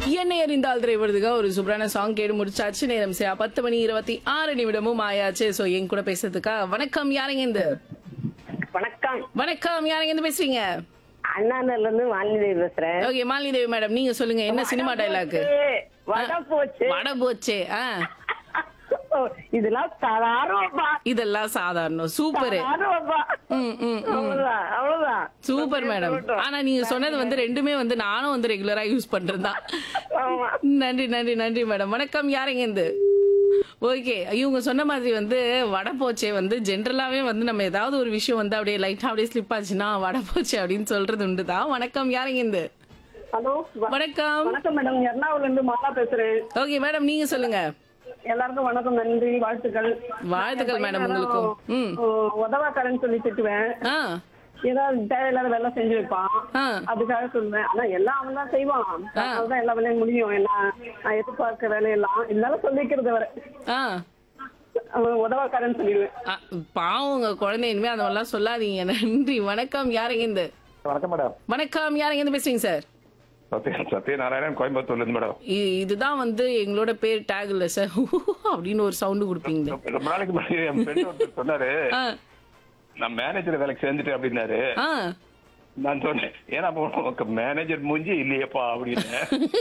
என்னை அறிந்தால் திரைவதுగా ஒரு சூப்பரான சாங் கேட்டு முடிச்சாச்சு நேரம் சரியா பத்து மணி இருபத்தி ஆறு நிமிடமும் ஆயாச்சு சோ என் கூட பேசுறதுக்கா வணக்கம் யாருங்க இந்த வணக்கம் வணக்கம் யாருங்க இருந்து பேசுறீங்க அண்ணாநர்ல இருந்து வாலிதேவி பேசுறேன் ஓகே மாலினி தேவி மேடம் நீங்க சொல்லுங்க என்ன சினிமா டைலாக் வட போச்சு வட போச்சே ஆ இதெல்லாம் சாதாரணப்பா இதெல்லாம் சாதாரணம் சூப்பர் சாதாரணப்பா ம் ம் ம். அவ்வளவுதான் அவ்வளவுதான் சூப்பர் மேடம் ஆனா நீங்க சொன்னது வந்து ரெண்டுமே வந்து நானும் வந்து ரெகுலரா யூஸ் பண்றதுதான் ஆமா நன்றி நன்றி நன்றி மேடம் வணக்கம் யாருங்க இருந்து ஓகே இவங்க சொன்ன மாதிரி வந்து வடை போச்சே வந்து ஜென்ரலாவே வந்து நம்ம ஏதாவது ஒரு விஷயம் வந்து அப்படியே லைட்டா அப்படியே ஸ்லிப் ஆச்சுன்னா வடை போச்சே அப்படின்னு சொல்றது உண்டுதான் வணக்கம் யாருங்க இருந்து ஹலோ வணக்கம் வணக்கம் மேடம் எர்ணாகுளம் இருந்து மாலா பேசுறேன் ஓகே மேடம் நீங்க சொல்லுங்க எல்லாருக்கும் வணக்கம் நன்றி வாழ்த்துக்கள் வாழ்த்துக்கள் மேடம் உங்களுக்கும் ம் உதவாக்காரன்னு சொல்லி திட்டுவேன் ஆ ஏதாவது தேவையில்லாத வேலை செஞ்சு வைப்பான் ஆ அதுக்காக சொல்லுவேன் ஆனா எல்லாம் அவன் தான் செய்வான் அதனாலதான் எல்லா வேலையும் முடியும் எல்லாம் நான் எதிர்பார்க்க வேலையெல்லாம் இருந்தாலும் சொல்லிக்கிறது வர ஆ அவன் உதவாக்காரன்னு சொல்லிடுவேன் ஆ, பாவம் உங்க குழந்தை இனிமே அந்த மாதிரிலாம் சொல்லாதீங்க நன்றி வணக்கம் யாருங்க இருந்து வணக்கம் மேடம் வணக்கம் யாருங்க இருந்து பேசுறீங்க சார் சத்ய சத்யநாராயணன் கோயம்புத்தூர்ல இருந்து மேடம் இ- இதுதான் வந்து எங்களோட பேர் டேக் இல்ல சார் அப்படின்னு ஒரு சவுண்ட் கொடுப்பீங்க ரொம்ப நாளைக்கு முன்னாடி என் ஃப்ரெண்ட் ஒருத்தர் சொன்னாரு ஆ நான் மேனேஜர் வேலைக்கு சேர்ந்துட்டேன் அப்படின்னாரு ஆ நான் சொன்னேன் ஏன்னா அப்போ உனக்கு மேனேஜர் மூஞ்சி இல்லையேப்பா அப்படின்னு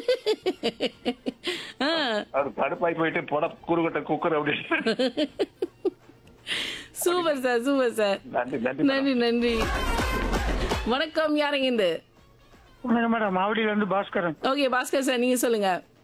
ஆ அவர் கடுப்பாய் போயிட்டு போட கூறுகட்ட குக்கர் அப்படின்னு சூப்பர் சார் சூப்பர் சார் நன்றி நன்றி மேடம். நன்றி நன்றி வணக்கம் யாருங்க இந்த வணக்கம் மேடம் மாவடியில இருந்து பாஸ்கரன் ஓகே பாஸ்கர் சார் நீங்க சொல்லுங்க